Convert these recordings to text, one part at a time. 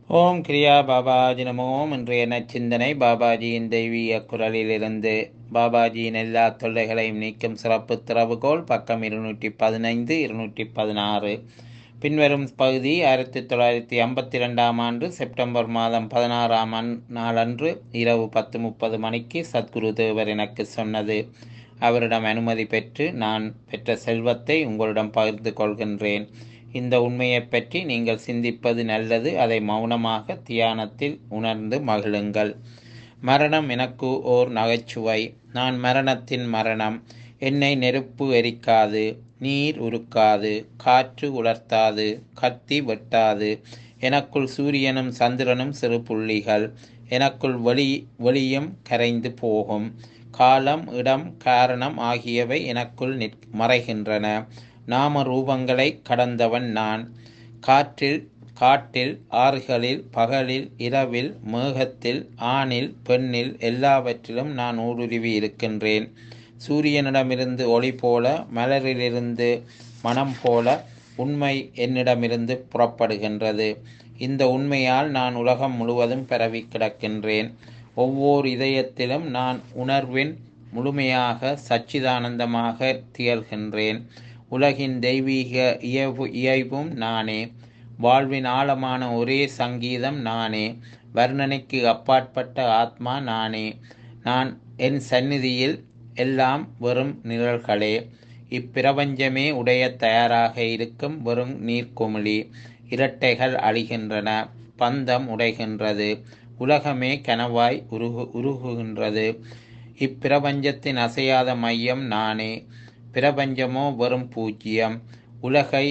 ஓம் கிரியா பாபாஜி நமோம் இன்றைய நச்சிந்தனை பாபாஜியின் தெய்வீக குரலிலிருந்து பாபாஜியின் எல்லா தொல்லைகளையும் நீக்கும் சிறப்பு திறவுகோல் பக்கம் இருநூற்றி பதினைந்து இருநூற்றி பதினாறு பின்வரும் பகுதி ஆயிரத்தி தொள்ளாயிரத்தி ஐம்பத்தி ரெண்டாம் ஆண்டு செப்டம்பர் மாதம் பதினாறாம் அன் நாளன்று இரவு பத்து முப்பது மணிக்கு சத்குரு தேவர் எனக்கு சொன்னது அவரிடம் அனுமதி பெற்று நான் பெற்ற செல்வத்தை உங்களிடம் பகிர்ந்து கொள்கின்றேன் இந்த உண்மையை பற்றி நீங்கள் சிந்திப்பது நல்லது அதை மௌனமாக தியானத்தில் உணர்ந்து மகிழுங்கள் மரணம் எனக்கு ஓர் நகைச்சுவை நான் மரணத்தின் மரணம் என்னை நெருப்பு எரிக்காது நீர் உருக்காது காற்று உலர்த்தாது கத்தி வெட்டாது எனக்குள் சூரியனும் சந்திரனும் சிறு புள்ளிகள் எனக்குள் வெளி வெளியும் கரைந்து போகும் காலம் இடம் காரணம் ஆகியவை எனக்குள் நிற் மறைகின்றன நாம ரூபங்களை கடந்தவன் நான் காற்றில் காட்டில் ஆறுகளில் பகலில் இரவில் மேகத்தில் ஆணில் பெண்ணில் எல்லாவற்றிலும் நான் ஊடுருவி இருக்கின்றேன் சூரியனிடமிருந்து ஒளி போல மலரிலிருந்து மனம் போல உண்மை என்னிடமிருந்து புறப்படுகின்றது இந்த உண்மையால் நான் உலகம் முழுவதும் பரவி கிடக்கின்றேன் ஒவ்வொரு இதயத்திலும் நான் உணர்வின் முழுமையாக சச்சிதானந்தமாக திகழ்கின்றேன் உலகின் தெய்வீக இயல்பு இயல்பும் நானே வாழ்வின் ஆழமான ஒரே சங்கீதம் நானே வர்ணனைக்கு அப்பாற்பட்ட ஆத்மா நானே நான் என் சந்நிதியில் எல்லாம் வெறும் நிழல்களே இப்பிரபஞ்சமே உடைய தயாராக இருக்கும் வெறும் நீர்க்குமிழி இரட்டைகள் அழிகின்றன பந்தம் உடைகின்றது உலகமே கனவாய் உருகு உருகுகின்றது இப்பிரபஞ்சத்தின் அசையாத மையம் நானே பிரபஞ்சமோ வெறும் பூஜ்ஜியம் உலகை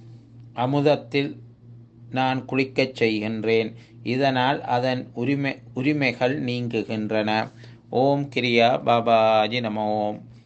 அமுதத்தில் நான் குளிக்கச் செய்கின்றேன் இதனால் அதன் உரிமை உரிமைகள் நீங்குகின்றன ஓம் கிரியா பாபாஜி நம ஓம்